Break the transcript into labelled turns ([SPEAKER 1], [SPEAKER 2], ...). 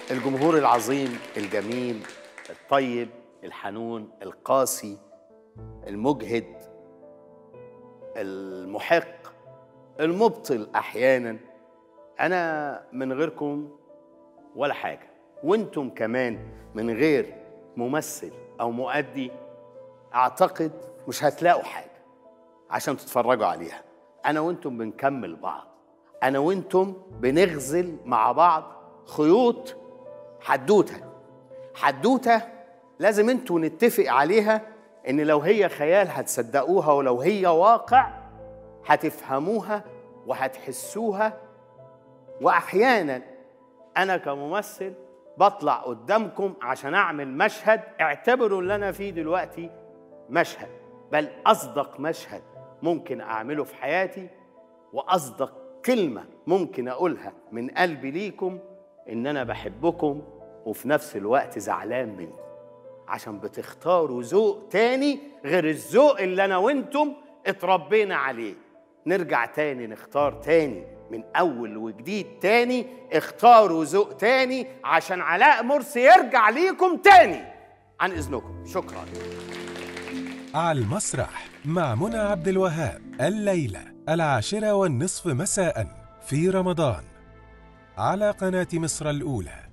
[SPEAKER 1] الجمهور العظيم الجميل الطيب الحنون القاسي المجهد المحق المبطل احيانا انا من غيركم ولا حاجه وانتم كمان من غير ممثل او مؤدي اعتقد مش هتلاقوا حاجه عشان تتفرجوا عليها انا وانتم بنكمل بعض انا وانتم بنغزل مع بعض خيوط حدوته حدوته لازم انتوا نتفق عليها ان لو هي خيال هتصدقوها ولو هي واقع هتفهموها وهتحسوها واحيانا انا كممثل بطلع قدامكم عشان اعمل مشهد اعتبروا اللي انا فيه دلوقتي مشهد بل اصدق مشهد ممكن اعمله في حياتي واصدق كلمه ممكن اقولها من قلبي ليكم ان انا بحبكم وفي نفس الوقت زعلان منكم عشان بتختاروا ذوق تاني غير الذوق اللي انا وانتم اتربينا عليه نرجع تاني نختار تاني من اول وجديد تاني اختاروا ذوق تاني عشان علاء مرسي يرجع ليكم تاني عن اذنكم شكرا
[SPEAKER 2] على المسرح مع منى عبد الوهاب الليلة العاشرة والنصف مساء في رمضان على قناة مصر الأولى